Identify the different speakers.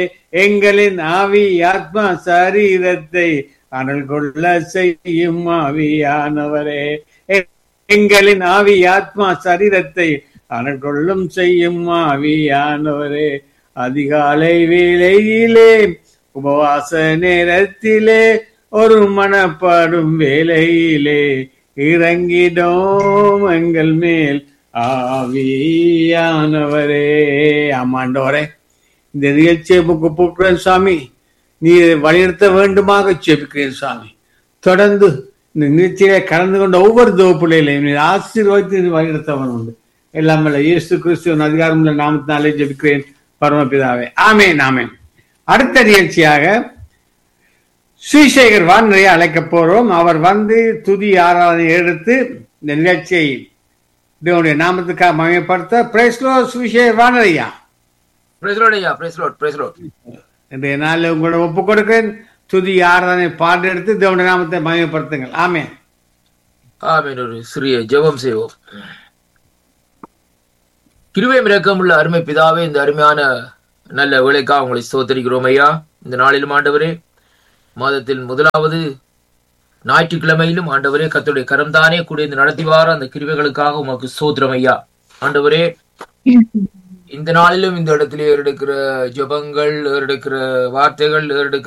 Speaker 1: எங்களின் ஆவி ஆத்மா சரீரத்தை அனல் கொள்ள செய்யும் ஆவியானவரே எ- எங்களின் ஆவி ஆத்மா சரீரத்தை அனல் கொள்ளும் செய்யும் ஆவியானவரே அதிகாலை வேளையிலே உபவாச நேரத்திலே ஒரு மனப்பாடும் வேளையிலே இறங்கிடோம் எங்கள் மேல் ஆவியானவரே ஆமாண்டவரே இந்த நிகழ்ச்சியை புக்கு பூக்குறேன் சாமி நீ வழிநடத்த வேண்டுமாக செபிக்கிறேன் சாமி தொடர்ந்து இந்த நிகழ்ச்சியிலே கலந்து கொண்ட ஒவ்வொரு தொகுப்புலையிலையும் நீ ஆசீர்வதித்து நீ வழிநடத்தவன் உண்டு எல்லாம் வல்ல இயேசு கிறிஸ்துவின் அதிகாரமுள்ள நாமத்தினாலே ஜெபிக்கிறேன் பரமபிதாவே ஆமேன் ஆமேன் அடுத்த நிகழ்ச்சியாக ஸ்ரீசேகர் வான்றையை அழைக்க போறோம் அவர் வந்து துதி ஆராதனை எடுத்து இந்த நிகழ்ச்சியை தேவனுடைய நாமத்துக்காக மயப்படுத்த பிரேஸ்லோ ஸ்ரீசேகர் வானரையா
Speaker 2: பிரைஸ்லோட் ஐயா பிரைஸ்லோட் பிரைஸ்லோட்
Speaker 1: இன்றைய நாளில் உங்களோட ஒப்புக் கொடுக்கிறேன் துதி ஆராதனை பாட்டு எடுத்து தேவனுடைய நாமத்தை மயப்படுத்துங்கள் ஆமென்
Speaker 2: ஆமீன் ஒரு சிறிய ஜெபம் செய்வோம் கிருபை இரக்கமுள்ள அருமை பிதாவே இந்த அருமையான நல்ல வேலைக்காக உங்களை ஸ்தோத்தரிக்கிறோம் ஐயா இந்த நாளிலும் ஆண்டவரே மாதத்தில் முதலாவது ஞாயிற்றுக்கிழமையிலும் ஆண்டவரே கர்த்தருடைய கரம் தானே கூட இந்த நடத்தி வார அந்த கிருபைகளுக்காக உமக்கு ஸ்தோத்திரம் ஐயா ஆண்டவரே இந்த நாளிலும் இந்த இடத்திலே எடுக்கிற ஜெபங்கள் எடுக்கிற வார்த்தைகள் எடுக்கிற